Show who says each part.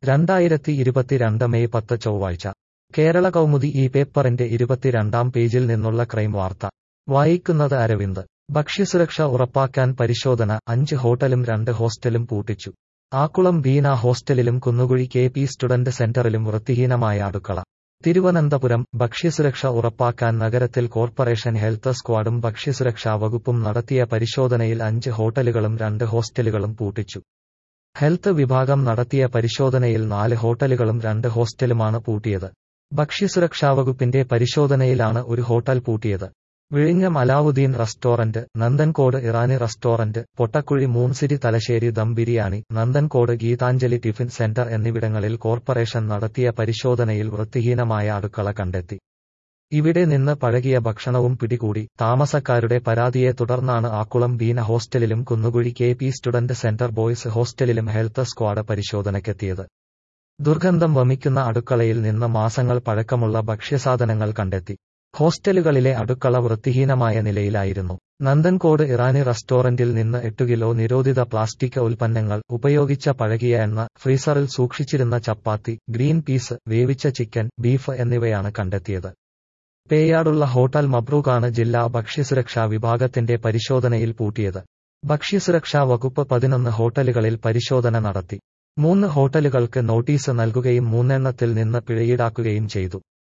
Speaker 1: രണ്ടായിരത്തി ഇരുപത്തിരണ്ട് മെയ് പത്ത് ചൊവ്വാഴ്ച കേരള കൗമുദി ഈ പേപ്പറിന്റെ ഇരുപത്തിരണ്ടാം പേജിൽ നിന്നുള്ള ക്രൈം വാർത്ത വായിക്കുന്നത് അരവിന്ദ് ഭക്ഷ്യസുരക്ഷ ഉറപ്പാക്കാൻ പരിശോധന അഞ്ച് ഹോട്ടലും രണ്ട് ഹോസ്റ്റലും പൂട്ടിച്ചു ആക്കുളം ബീന ഹോസ്റ്റലിലും കുന്നുകുഴി കെ പി സ്റ്റുഡന്റ് സെന്ററിലും വൃത്തിഹീനമായ അടുക്കള തിരുവനന്തപുരം ഭക്ഷ്യസുരക്ഷ ഉറപ്പാക്കാൻ നഗരത്തിൽ കോർപ്പറേഷൻ ഹെൽത്ത് സ്ക്വാഡും ഭക്ഷ്യസുരക്ഷാ വകുപ്പും നടത്തിയ പരിശോധനയിൽ അഞ്ച് ഹോട്ടലുകളും രണ്ട് ഹോസ്റ്റലുകളും പൂട്ടിച്ചു ഹെൽത്ത് വിഭാഗം നടത്തിയ പരിശോധനയിൽ നാല് ഹോട്ടലുകളും രണ്ട് ഹോസ്റ്റലുമാണ് പൂട്ടിയത് ഭക്ഷ്യസുരക്ഷാ വകുപ്പിന്റെ പരിശോധനയിലാണ് ഒരു ഹോട്ടൽ പൂട്ടിയത് വിഴിഞ്ഞം Alauddin restaurant Nandancode Irani restaurant Pottakkuzhi Moonsiri Thalassery dum biryani Nandancode Geethanjali tiffin center എന്നിവിടങ്ങളിൽ കോർപ്പറേഷൻ നടത്തിയ പരിശോധനയിൽ വൃത്തിഹീനമായ അടുക്കള കണ്ടെത്തി ഇവിടെ നിന്ന് പഴകിയ ഭക്ഷണവും പിടികൂടി താമസക്കാരുടെ പരാതിയെ തുടർന്നാണ് ആക്കുളം ബീന ഹോസ്റ്റലിലും Kunnukuzhi K P student center boys ഹോസ്റ്റലിലും ഹെൽത്ത് സ്ക്വാഡ് പരിശോധനയ്ക്കെത്തിയത് ദുർഗന്ധം വമിക്കുന്ന അടുക്കളയിൽ നിന്ന് മാസങ്ങൾ പഴക്കമുള്ള ഭക്ഷ്യസാധനങ്ങൾ കണ്ടെത്തി ഹോസ്റ്റലുകളിലെ അടുക്കള വൃത്തിഹീനമായ നിലയിലായിരുന്നു നന്ദൻകോട് ഇറാനി റെസ്റ്റോറന്റിൽ നിന്ന് എട്ടു കിലോ നിരോധിത പ്ലാസ്റ്റിക് ഉൽപ്പന്നങ്ങൾ ഉപയോഗിച്ച പഴകിയ എണ്ണ ഫ്രീസറിൽ സൂക്ഷിച്ചിരുന്ന ചപ്പാത്തി ഗ്രീൻ പീസ് വേവിച്ച ചിക്കൻ ബീഫ് എന്നിവയാണ് കണ്ടെത്തിയത് പേയാടുള്ള ഹോട്ടൽ മബ്രൂക്കാണ് ജില്ലാ ഭക്ഷ്യസുരക്ഷാ വിഭാഗത്തിന്റെ പരിശോധനയിൽ പൂട്ടിയത് ഭക്ഷ്യസുരക്ഷാ വകുപ്പ് പതിനൊന്ന് ഹോട്ടലുകളിൽ പരിശോധന നടത്തി മൂന്ന് ഹോട്ടലുകൾക്ക് നോട്ടീസ് നൽകുകയും മൂന്നെണ്ണത്തിൽ നിന്ന് പിഴയീടാക്കുകയും ചെയ്തു